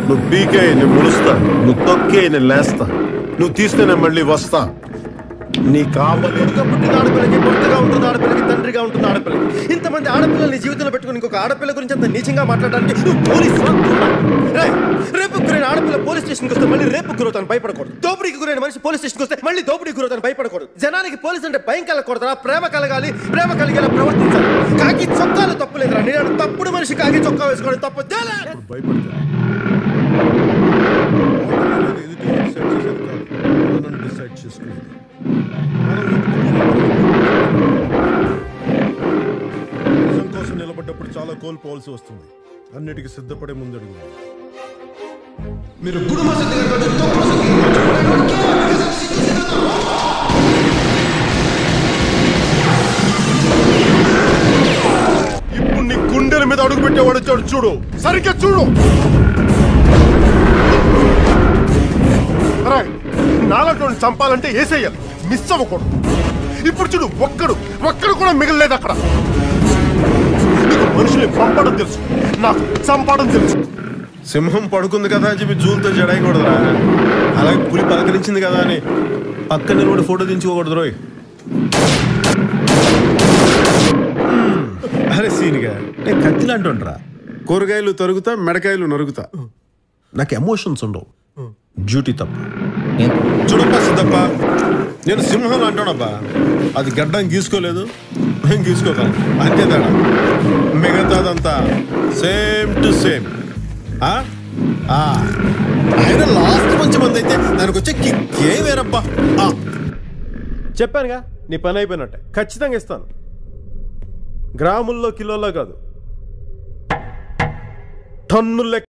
నువ్వు పీకే నేను ముడుస్తా నువ్వు తొక్కే నేను లేస్తా నువ్వు తీస్తే నేను మళ్ళీ వస్తా నీ కావాలి పుట్టిన ఆడపిల్లకి భర్తగా ఉంటుంది ఆడపిల్లకి తండ్రిగా ఉంటుంది ఆడపిల్లకి ఇంతమంది ఆడపిల్లల్ని జీవితంలో పెట్టుకుని ఇంకొక ఆడపిల్ల గురించి అంత నీచంగా మాట్లాడడానికి నువ్వు పోలీస్ రేపు గురైన ఆడపిల్ల పోలీస్ స్టేషన్కి వస్తే మళ్ళీ రేపు గురవుతాను భయపడకూడదు దోపిడీకి గురైన మనిషి పోలీస్ స్టేషన్కి వస్తే మళ్ళీ దోపిడీ గురవుతాను భయపడకూడదు జనానికి పోలీస్ అంటే భయం కలగకూడదురా ప్రేమ కలగాలి ప్రేమ కలిగేలా ప్రవర్తించాలి కాకి చొక్కాలు తప్పులేదురా నేను తప్పుడు మనిషి కాకి చొక్కా వేసుకోవడం తప్పు తేలే. భయపడతా డిసైడ్ చేసుకునేది నిజం కోసం నిలబడ్డప్పుడు చాలా కోల్పోవాల్సి వస్తుంది అన్నిటికీ సిద్ధపడే ముందడుగు మీరు గుడుమ సిద్ధి గారితో తప్పుడు సిద్ధి ఇప్పుడు నీ గుండెల మీద అడుగు పెట్టేవాడు వచ్చాడు చూడు సరిగ్గా చూడు అరే, నాలుగు చంపాలంటే ఏసేయాలి మిస్ అవ్వకూడదు ఇప్పుడు చూడు ఒక్కడు ఒక్కడు కూడా మిగలలేదు అక్కడ నీకు మనుషుల్ని పంపడం తెలుసు నాకు చంపడం తెలుసు సింహం పడుకుంది కదా అని చెప్పి జూలతో జడాయకూడదురా అలాగే పులి పలకరించింది కదా అని పక్క నిలబడి ఫోటో దించుకోకూడదు రోయ్ అరే సీనిగా నేను కత్తిలా అంటుండ్రా కూరగాయలు తరుగుతా మెడకాయలు నరుగుతా నాకు ఎమోషన్స్ ఉండవు డ్యూటీ తప్ప చూడప్పా సిద్ధప్ప నేను సింహం అంటానబ్బా అది గడ్డం గీసుకోలేదు నేను గీసుకోగలను అంతే తేడా మిగతాదంతా సేమ్ టు సేమ్ ఆయన లాస్ట్ మంచి మంది అయితే దానికి వచ్చే కిక్కే వేరబ్బా ఆ. చెప్పానుగా నీ పని అయిపోయినట్టే ఖచ్చితంగా ఇస్తాను గ్రాముల్లో కిలోలో కాదు టన్నుల